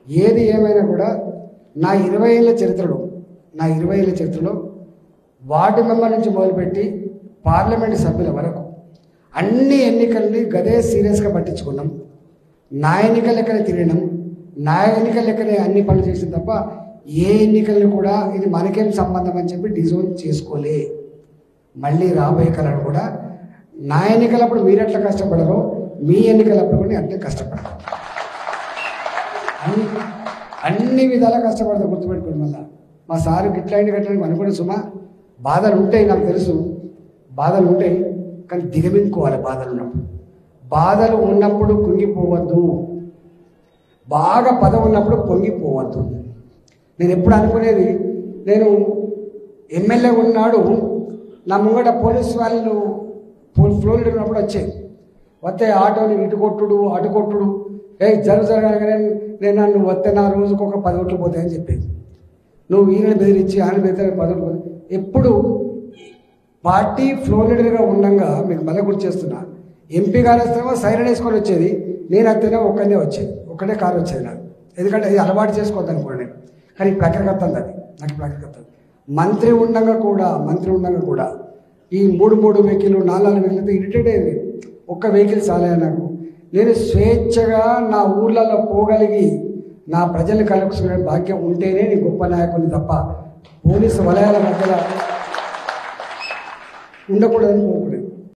ఏది ఏమైనా కూడా నా ఇరవై ఏళ్ళ చరిత్రలో నా ఇరవై ఏళ్ళ చరిత్రలో వార్డు మెంబర్ నుంచి మొదలుపెట్టి పార్లమెంట్ సభ్యుల వరకు అన్ని ఎన్నికల్ని గదే సీరియస్గా పట్టించుకున్నాం నా ఎన్నికల లెక్కనే తిరిగినాం నా ఎన్నికల లెక్కనే అన్ని పనులు చేసిన తప్ప ఏ ఎన్నికల్ని కూడా ఇది మనకేం సంబంధం అని చెప్పి డిజోన్ చేసుకోలే మళ్ళీ రాబోయే కాలం కూడా నా ఎన్నికలప్పుడు మీరు ఎట్లా కష్టపడరో మీ ఎన్నికలప్పుడు కూడా అట్లే కష్టపడరు అన్ని అన్ని విధాలా కష్టపడతా గుర్తుపెట్టుకోండి మళ్ళా మా సారు గిట్లాంటి గట్లని అనుకునే సుమా బాధలు ఉంటాయి నాకు తెలుసు బాధలు ఉంటాయి కానీ దిగమించుకోవాలి బాధలు ఉన్నప్పుడు బాధలు ఉన్నప్పుడు కుంగిపోవద్దు బాగా పదం ఉన్నప్పుడు పొంగిపోవద్దు నేను ఎప్పుడు అనుకునేది నేను ఎమ్మెల్యే ఉన్నాడు నా ముంగట పోలీసు వాళ్ళు ఫ్లోర్ ఉన్నప్పుడు వచ్చేది వస్తే ఆటోని ఇటు కొట్టుడు అటు కొట్టుడు ఏ జరు జరగగానే నేను నన్ను వస్తే నా రోజుకు ఒక పది ఓట్లు పోతాయని చెప్పేది నువ్వు ఈయన బెదిరించి ఆయన బెదిరి పది ఓట్లు పోతాయి ఎప్పుడు పార్టీ ఫ్లో లీడర్గా ఉండగా మీకు మళ్ళీ గుర్తు చేస్తున్నా ఎంపీ గారు వస్తేనేమో సైరన్ వేసుకొని వచ్చేది నేను వస్తేనే ఒక్కనే వచ్చేది ఒక్కటే కారు వచ్చేది నాకు ఎందుకంటే ఇది అలవాటు చేసుకోవద్దు అనుకోండి నేను కానీ ప్రకృతి అది నాకు ప్రకృతి మంత్రి ఉండగా కూడా మంత్రి ఉండగా కూడా ఈ మూడు మూడు వెహికల్ నాలుగు నాలుగు వెహికల్ ఇరిటేట్ అయింది ఒక్క వెహికల్ చాలే నాకు నేను స్వేచ్ఛగా నా ఊర్లలో పోగలిగి నా ప్రజల్ని కలుపుకునే భాగ్యం ఉంటేనే నీ గొప్ప నాయకుని తప్ప పోలీసు వలయాల మధ్యలో ఉండకూడదని కోరుకునేది